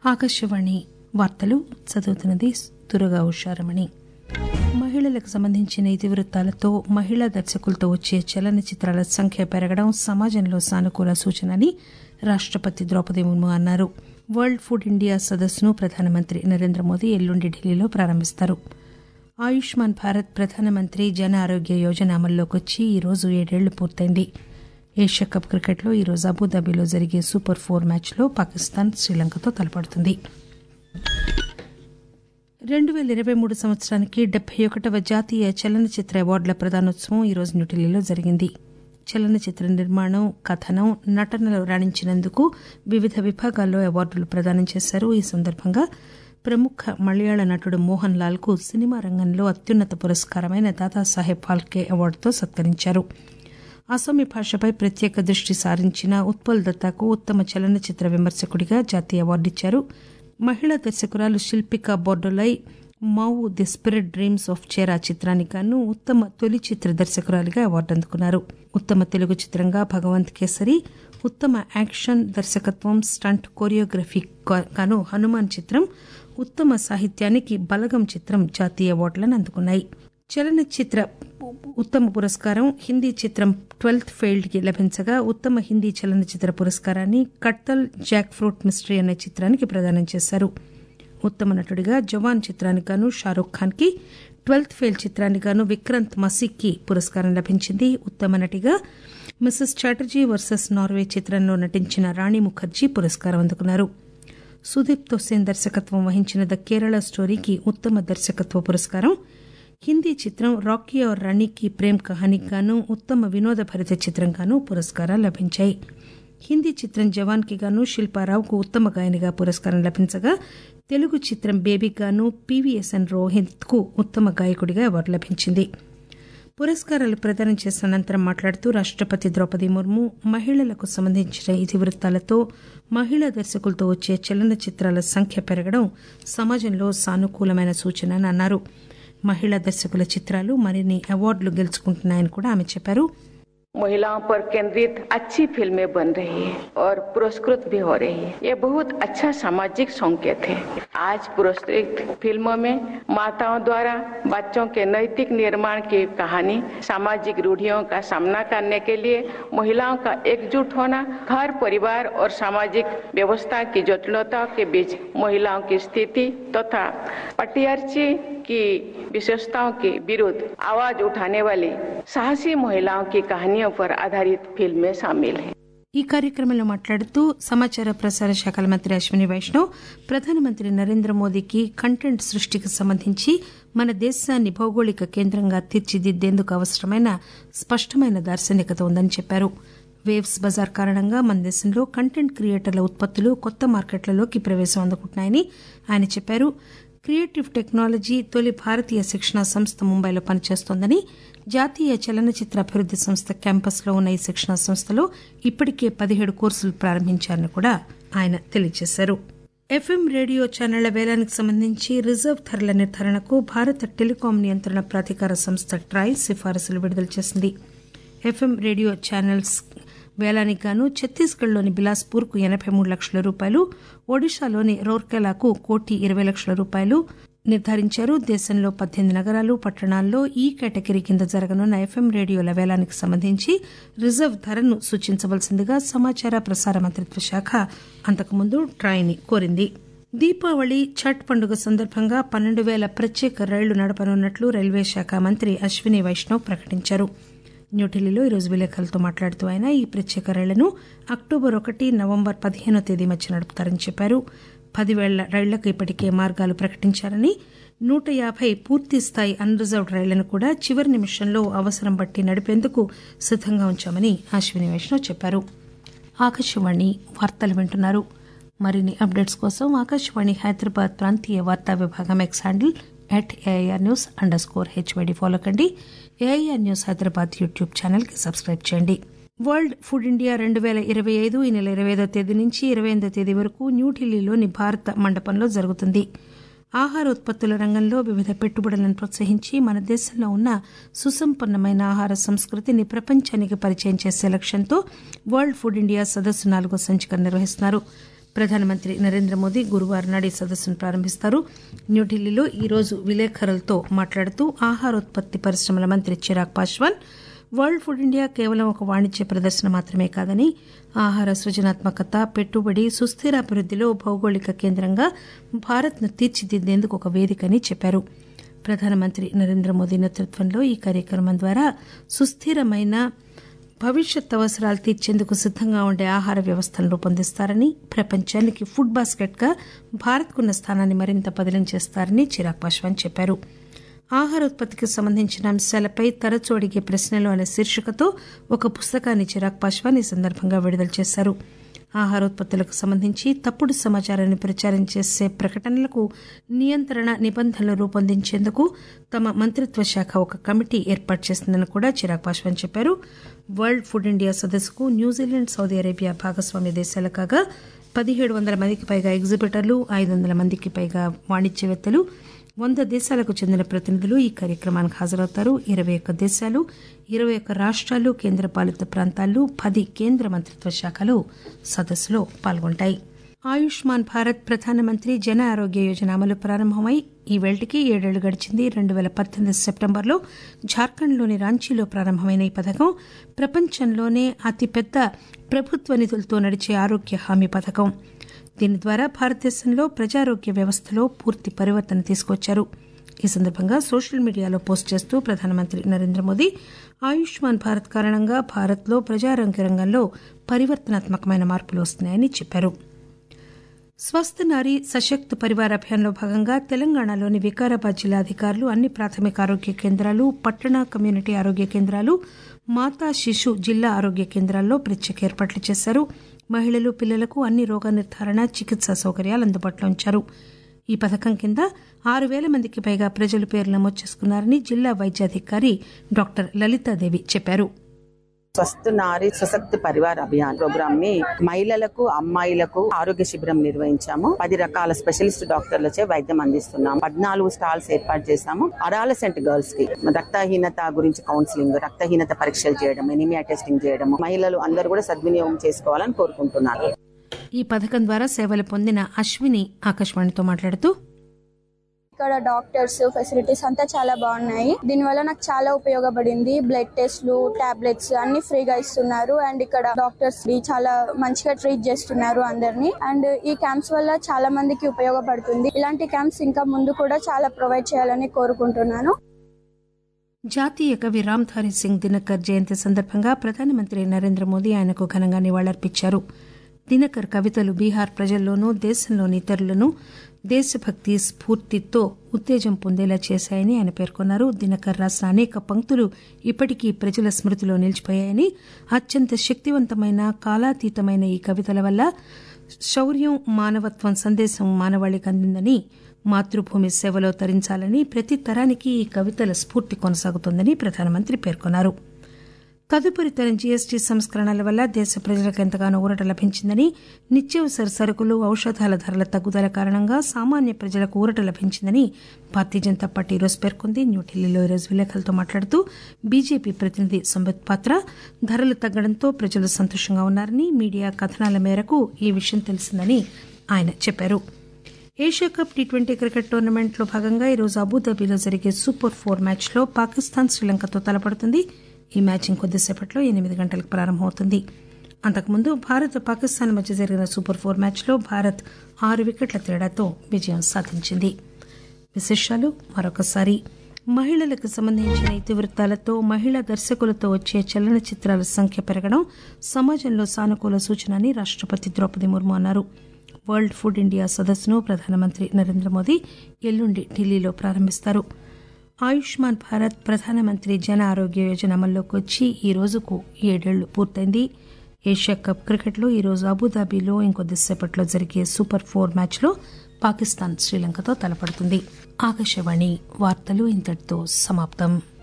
ఆకాశవాణి వార్తలు చదువుతున్నది దురగా ఉషారమణి మహిళలకు సంబంధించిన ఇతివృత్తాలతో మహిళా దర్శకులతో వచ్చే చలనచిత్రాల సంఖ్య పెరగడం సమాజంలో సానుకూల సూచన అని రాష్టపతి ద్రౌపది ముర్ము అన్నారు వరల్డ్ ఫుడ్ ఇండియా సదస్సును ప్రధానమంత్రి నరేంద్ర మోదీ ఎల్లుండి ఢిల్లీలో ప్రారంభిస్తారు ఆయుష్మాన్ భారత్ ప్రధానమంత్రి జన ఆరోగ్య యోజన అమల్లోకి వచ్చి ఈరోజు ఏడేళ్లు పూర్తయింది ఏషియా కప్ క్రికెట్లో ఈరోజు అబుదాబిలో జరిగే సూపర్ ఫోర్ మ్యాచ్లో పాకిస్తాన్ శ్రీలంకతో తలపడుతుంది రెండు పేల ఇరవై మూడు సంవత్సరానికి డెబ్బై ఒకటవ జాతీయ చలనచిత్ర అవార్డుల ప్రదానోత్సవం ఈరోజు న్యూఢిల్లీలో జరిగింది చలనచిత్ర నిర్మాణం కథనం నటనలో రాణించినందుకు వివిధ విభాగాల్లో అవార్డులు ప్రదానం చేశారు ఈ సందర్భంగా ప్రముఖ మలయాళ నటుడు మోహన్ లాల్ కు సినిమా రంగంలో అత్యున్నత పురస్కారమైన దాదాసాహెబ్ ఫాల్కే అవార్డుతో సత్కరించారు అసోమి భాషపై ప్రత్యేక దృష్టి సారించిన ఉత్పల్ దత్తాకు ఉత్తమ చలనచిత్ర విమర్శకుడిగా జాతీయ అవార్డిచ్చారు మహిళా దర్శకురాలు Shilpika Bordoloi Mau the spirit dreams of Cheraw చిత్రానికి గాను ఉత్తమ తొలి చిత్ర దర్శకురాలిగా అవార్డు అందుకున్నారు ఉత్తమ తెలుగు చిత్రంగా భగవంత్ కేసరి ఉత్తమ యాక్షన్ దర్శకత్వం స్టంట్ కొరియోగ్రఫీ గాను హనుమాన్ చిత్రం ఉత్తమ సాహిత్యానికి బలగం చిత్రం జాతీయ అవార్డులను అందుకున్నాయి చలనచిత్ర ఉత్తమ పురస్కారం హిందీ చిత్రం ట్వెల్త్ ఫెయిల్డ్ కి లభించగా ఉత్తమ హిందీ చలనచిత్ర పురస్కారాన్ని కట్టల్ జాక్ ఫ్రూట్ మిస్టరీ అనే చిత్రానికి ప్రదానం చేశారు ఉత్తమ నటుడిగా జవాన్ చిత్రానికి గాను షారూక్ ఖాన్ కి ట్వెల్త్ ఫెయిల్ చిత్రానికి గాను విక్రాంత్ మసిక్ కి పురస్కారం లభించింది ఉత్తమ నటిగా మిసెస్ చాటర్జీ వర్సెస్ నార్వే చిత్రంలో నటించిన రాణి ముఖర్జీ పురస్కారం అందుకున్నారు సుదీప్ తోసేన్ దర్శకత్వం వహించిన ద కేరళ స్టోరీకి ఉత్తమ దర్శకత్వ పురస్కారం హిందీ చిత్రం రాకీ और రాణి కి ప్రేమ్ కహానీకి గాను ఉత్తమ వినోద భరిత చిత్రంగాను పురస్కారాలు లభించాయి హిందీ చిత్రం జవాన్ కి గాను శిల్పారావుకు ఉత్తమ గాయనిగా పురస్కారం లభించగా తెలుగు చిత్రం బేబీకి గాను పివిఎస్ఎన్ రోహిత్ కు ఉత్తమ గాయకుడిగా అవార్డు లభించింది పురస్కారాలు ప్రదానం చేసిన అనంతరం మాట్లాడుతూ రాష్టపతి ద్రౌపది ముర్ము మహిళలకు సంబంధించిన ఇతివృత్తాలతో మహిళా దర్శకులతో వచ్చే చలనచిత్రాల సంఖ్య పెరగడం సమాజంలో సానుకూలమైన సూచన అని అన్నారు మహిళా దర్శకుల చిత్రాలు మరిన్ని అవార్డులు గెలుచుకుంటున్నాయని కూడా ఆమె చెప్పారు महिलाओं पर केंद्रित अच्छी फिल्में बन रही है और पुरस्कृत भी हो रही है ये बहुत अच्छा सामाजिक संकेत है आज पुरस्कृत फिल्मों में माताओं द्वारा बच्चों के नैतिक निर्माण की कहानी सामाजिक रूढ़ियों का सामना करने के लिए महिलाओं का एकजुट होना घर परिवार और सामाजिक व्यवस्था की जटिलता के बीच महिलाओं की स्थिति तथा पटियार्ची की विशेषताओं के विरुद्ध आवाज उठाने वाली साहसी महिलाओं की कहानियों पर आधारित फिल्में शामिल हैं ఈ కార్యక్రమంలో మాట్లాడుతూ సమాచార ప్రసార శాఖల మంత్రి అశ్విని వైష్ణవ్ ప్రధానమంత్రి నరేంద్ర మోదీకి కంటెంట్ సృష్టికి సంబంధించి మన దేశాన్ని భౌగోళిక కేంద్రంగా తీర్చిదిద్దేందుకు అవసరమైన స్పష్టమైన దార్శనికత ఉందని చెప్పారు వేవ్స్ బజార్ కారణంగా మన దేశంలో కంటెంట్ క్రియేటర్ల ఉత్పత్తులు కొత్త మార్కెట్లలోకి ప్రవేశం అందుకుంటున్నాయని ఆయన చెప్పారు క్రియేటివ్ టెక్నాలజీ తొలి భారతీయ శిక్షణా సంస్థ ముంబైలో పనిచేస్తోందని జాతీయ చలనచిత్ర అభివృద్ది సంస్థ క్యాంపస్ లో ఉన్న ఈ శిక్షణా సంస్థలో ఇప్పటికే పదిహేడు కోర్సులు ప్రారంభించారని కూడా ఆయన తెలియజేశారు ఎఫ్ఎం రేడియో ఛానళ్ల వేలానికి సంబంధించి రిజర్వ్ ధరల నిర్ధారణకు భారత టెలికాం నియంత్రణ ప్రాధికార సంస్థ ట్రాయ్ సిఫారసులు విడుదల చేసింది ఎఫ్ఎం రేడియో ఛానల్స్ వేలానికి గాను ఛత్తీస్గఢ్లోని బిలాస్పూర్ కు ఎనబై మూడు లక్షల రూపాయలు ఒడిశాలోని రౌర్కెలాకు కోటి ఇరవై లక్షల రూపాయలు నిర్ధారించారు దేశంలో పద్దెనిమిది నగరాలు పట్టణాల్లో ఈ కేటగిరీ కింద జరగనున్న ఎఫ్ఎం రేడియోల వేలానికి సంబంధించి రిజర్వ్ ధరను సూచించవలసిందిగా సమాచార ప్రసార మంత్రిత్వ శాఖ అంతకుముందు ట్రాయ్ని కోరింది దీపావళి ఛట్ పండుగ సందర్భంగా పన్నెండు పేల ప్రత్యేక రైళ్లు నడపనున్నట్లు రైల్వే శాఖ మంత్రి అశ్విని వైష్ణవ్ ప్రకటించారు న్యూఢిల్లీలో ఈరోజు విలేకరులతో మాట్లాడుతూ ఆయన ఈ ప్రత్యేక రైళ్లను అక్టోబర్ ఒకటి నవంబర్ పదిహేనో తేదీ మధ్య నడుపుతారని చెప్పారు పదివేల రైళ్లకు ఇప్పటికే మార్గాలు ప్రకటించారని నూట యాభై పూర్తి స్థాయి అన్ రిజర్వ్డ్ రైళ్లను కూడా చివరి నిమిషంలో అవసరం బట్టి నడిపేందుకు సిద్దంగా ఉంచామని అశ్విని వైష్ణవ్ చెప్పారు ఆకాశవాణి వార్తలు వింటున్నారు మరిన్ని అప్డేట్స్ కోసం ఆకాశవాణి హైదరాబాద్ ప్రాంతీయ వార్తా విభాగం X handle at AIR news under score HYD follow కండి AIR news Hyderabad YouTube channel కి సబ్స్క్రైబ్ చేయండి వరల్డ్ ఫుడ్ ఇండియా రెండు పేల ఇరవై ఐదు ఈ నెల ఇరవై ఐదో తేదీ నుంచి ఇరవై ఎనిమిదో తేదీ వరకు న్యూఢిల్లీలోని భారత మండపంలో జరుగుతుంది ఆహార ఉత్పత్తుల రంగంలో వివిధ పెట్టుబడులను ప్రోత్సహించి మన దేశంలో ఉన్న సుసంపన్నమైన ఆహార సంస్కృతిని ప్రపంచానికి పరిచయం చేసే లక్ష్యంతో వరల్డ్ ఫుడ్ ఇండియా సదస్సు నాలుగో సంచిక నిర్వహిస్తున్నారు ప్రధానమంత్రి నరేంద్ర మోదీ గురువారం నాడు ఈ సదస్సును ప్రారంభిస్తారు న్యూఢిల్లీలో ఈరోజు విలేకరులతో మాట్లాడుతూ ఆహారోత్పత్తి పరిశ్రమల మంత్రి Chirag Paswan world food India కేవలం ఒక వాణిజ్య ప్రదర్శన మాత్రమే కాదని ఆహార సృజనాత్మకత పెట్టుబడి సుస్థిరాభివృద్దిలో భౌగోళిక కేంద్రంగా భారత్ను తీర్చిదిద్దేందుకు ఒక వేదికని చెప్పారు ప్రధానమంత్రి నరేంద్ర మోదీ నేతృత్వంలో ఈ కార్యక్రమం ద్వారా సుస్థిరమైన భవిష్యత్ అవసరాలు తీర్చేందుకు సిద్దంగా ఉండే ఆహార వ్యవస్థను రూపొందిస్తారని ప్రపంచానికి ఫుడ్ బాస్కెట్ గా భారత్కున్న స్థానాన్ని మరింత బదిలం చేస్తారని చిరాగ్ పాశ్వాన్ చెప్పారు ఆహారోత్పత్తికి సంబంధించిన అంశాలపై తరచూ అడిగే ప్రశ్నలు అనే శీర్షికతో ఒక పుస్తకాన్ని చిరాగ్ పాశ్వాన్ ఈ సందర్భంగా విడుదల చేశారు ఆహారోత్పత్తులకు సంబంధించి తప్పుడు సమాచారాన్ని ప్రచారం చేసే ప్రకటనలకు నియంత్రణ నిబంధనలు రూపొందించేందుకు తమ మంత్రిత్వ శాఖ ఒక కమిటీ ఏర్పాటు చేసిందని కూడా చిరాగ్ పాశ్వాన్ చెప్పారు వరల్డ్ ఫుడ్ ఇండియా సదస్సుకు న్యూజిలాండ్ సౌదీ అరేబియా భాగస్వామ్య దేశాలు కాగా పదిహేడు వందల మందికి పైగా ఎగ్జిబిటర్లు ఐదు వందల మందికి పైగా వాణిజ్యవేత్తలు వంద దేశాలకు చెందిన ప్రతినిధులు ఈ కార్యక్రమానికి హాజరవుతారు ఇరవై ఒక్క దేశాలు ఇరవై ఒక్క రాష్టాలు కేంద్రపాలిత ప్రాంతాలు పది కేంద్ర మంత్రిత్వ శాఖలు సదస్సులో పాల్గొంటాయి ఆయుష్మాన్ భారత్ ప్రధానమంత్రి జన ఆరోగ్య యోజన అమలు ప్రారంభమై ఈ వేళటికి ఏడేళ్లు గడిచింది రెండు పేల పద్దెనిమిది సెప్టెంబర్లో జార్ఖండ్లోని రాంచీలో ప్రారంభమైన ఈ పథకం ప్రపంచంలోనే అతిపెద్ద ప్రభుత్వ నిధులతో నడిచే ఆరోగ్య హామీ పథకం దీని ద్వారా భారతదేశంలో ప్రజారోగ్య వ్యవస్థలో పూర్తి పరివర్తన తీసుకొచ్చారు ఈ సందర్భంగా సోషల్ మీడియాలో పోస్ట్ చేస్తూ ప్రధానమంత్రి నరేంద్ర మోదీ ఆయుష్మాన్ భారత్ కారణంగా భారత్లో ప్రజారోగ్య రంగంలో పరివర్తనాత్మకమైన మార్పులు వస్తున్నాయని చెప్పారు స్వస్థ నారి సశక్త్ పరివార్ అభియాన్లో భాగంగా తెలంగాణలోని వికారాబాద్ జిల్లా అధికారులు అన్ని ప్రాథమిక ఆరోగ్య కేంద్రాలు పట్టణ కమ్యూనిటీ ఆరోగ్య కేంద్రాలు మాతా శిశు జిల్లా ఆరోగ్య కేంద్రాల్లో ప్రత్యేక ఏర్పాట్లు చేశారు మహిళలు పిల్లలకు అన్ని రోగ నిర్ధారణ చికిత్సా సౌకర్యాలు అందుబాటులో ఉంచారు ఈ పథకం కింద ఆరు పేల మందికి పైగా ప్రజలు పేర్లు నమోదు చేసుకున్నారని జిల్లా వైద్యాధికారి డాక్టర్ లలితాదేవి చెప్పారు స్వస్థ నారీ సశక్త్ పరివార్ అభియాన్ ప్రోగ్రామ్ ని మహిళలకు అమ్మాయిలకు ఆరోగ్య శిబిరం నిర్వహించాము పది రకాల స్పెషలిస్ట్ డాక్టర్లచే వైద్యం అందిస్తున్నాం పద్నాలుగు స్టాల్స్ ఏర్పాటు చేశాము అడాలసెంట్ గర్ల్స్ కి రక్తహీనత గురించి కౌన్సిలింగ్ రక్తహీనత పరీక్షలు చేయడం ఎనిమియా టెస్టింగ్ చేయడం మహిళలు అందరూ కూడా సద్వినియోగం చేసుకోవాలని కోరుకుంటున్నారు ఈ పథకం ద్వారా సేవలు పొందిన అశ్విని ఆకాశవాణితో మాట్లాడుతూ ఇక్కడ డాక్టర్స్ ఫెసిలిటీస్ అంతా చాలా బాగున్నాయి దీనివల్ల నాకు చాలా ఉపయోగపడింది బ్లడ్ టెస్ట్లు టాబ్లెట్స్ అన్ని ఫ్రీగా ఇస్తున్నారు అండ్ ఇక్కడ డాక్టర్స్ చాలా మంచిగా ట్రీట్ చేస్తున్నారు అందరినీ అండ్ ఈ క్యాంప్స్ వల్ల చాలా మందికి ఉపయోగపడుతుంది ఇలాంటి క్యాంప్స్ ఇంకా ముందు కూడా చాలా ప్రొవైడ్ చేయాలని కోరుకుంటున్నాను జాతీయ కవి రామ్ధారి సింగ్ దినకర్ జయంతి సందర్భంగా ప్రధానమంత్రి నరేంద్ర మోదీ ఆయనకు ఘనంగా నివాళులర్పించారు దినకర్ కవితలు బీహార్ ప్రజల్లోనూ దేశంలోని ఇతరులను దేశభక్తి స్ఫూర్తితో ఉత్తేజం పొందేలా చేశాయని ఆయన పేర్కొన్నారు దినకర్ రాసిన అనేక పంక్తులు ఇప్పటికీ ప్రజల స్మృతిలో నిలిచిపోయాయని అత్యంత శక్తివంతమైన కాలాతీతమైన ఈ కవితల వల్ల శౌర్యం మానవత్వం సందేశం మానవాళికి అందిందని మాతృభూమి సేవలో తరించాలని ప్రతి తరానికి ఈ కవితల స్ఫూర్తి కొనసాగుతోందని ప్రధానమంత్రి పేర్కొన్నారు తదుపరి తరం జీఎస్టీ సంస్కరణల వల్ల దేశ ప్రజలకు ఎంతగానో ఊరట లభించిందని నిత్యావసర సరుకులు ఔషధాల ధరల తగ్గుదల కారణంగా సామాన్య ప్రజలకు ఊరట లభించిందని భారతీయ జనతా పార్టీ ఈరోజు పేర్కొంది న్యూఢిల్లీలో ఈరోజు విలేకరులతో మాట్లాడుతూ బీజేపీ ప్రతినిధి సంబిత్ పాత్ర ధరలు తగ్గడంతో ప్రజలు సంతోషంగా ఉన్నారని మీడియా కథనాల మేరకు ఈ విషయం తెలిసిందని ఆయన చెప్పారు Asia cup T twenty cricket టోర్నమెంట్లో భాగంగా ఈరోజు అబుదాబిలో జరిగే సూపర్ ఫోర్ మ్యాచ్లో పాకిస్తాన్ శ్రీలంకతో తలపడుతుంది ఈ మ్యాచ్ ఇంకొద్దిసేపట్లో ఎనిమిది గంటలకు ప్రారంభమవుతుంది అంతకుముందు భారత్ పాకిస్తాన్ మధ్య జరిగిన సూపర్ ఫోర్ మ్యాచ్లో భారత్ ఆరు వికెట్ల తేడాతో విజయం సాధించింది విశేషాలు మరొకసారి మహిళలకు సంబంధించిన ఇతివృత్తాలతో మహిళా దర్శకులతో వచ్చే చలనచిత్రాల సంఖ్య పెరగడం సమాజంలో సానుకూల సూచన అని రాష్టపతి ద్రౌపది ముర్ము అన్నారు వరల్డ్ ఫుడ్ ఇండియా సదస్సును ప్రధానమంత్రి నరేంద్ర మోదీ ఎల్లుండి ఢిల్లీలో ప్రారంభిస్తారు ఆయుష్మాన్ భారత్ ప్రధానమంత్రి జన ఆరోగ్య యోజన అమల్లోకి వచ్చి ఈ రోజుకు ఏడేళ్లు పూర్తయింది ఏషియా కప్ క్రికెట్లో ఈరోజు అబుదాబిలో ఇంకొద్దిసేపట్లో జరిగే సూపర్ ఫోర్ మ్యాచ్లో పాకిస్తాన్ శ్రీలంకతో తలపడుతుంది ఆకాశవాణి వార్తలు ఇంతటితో సమాప్తం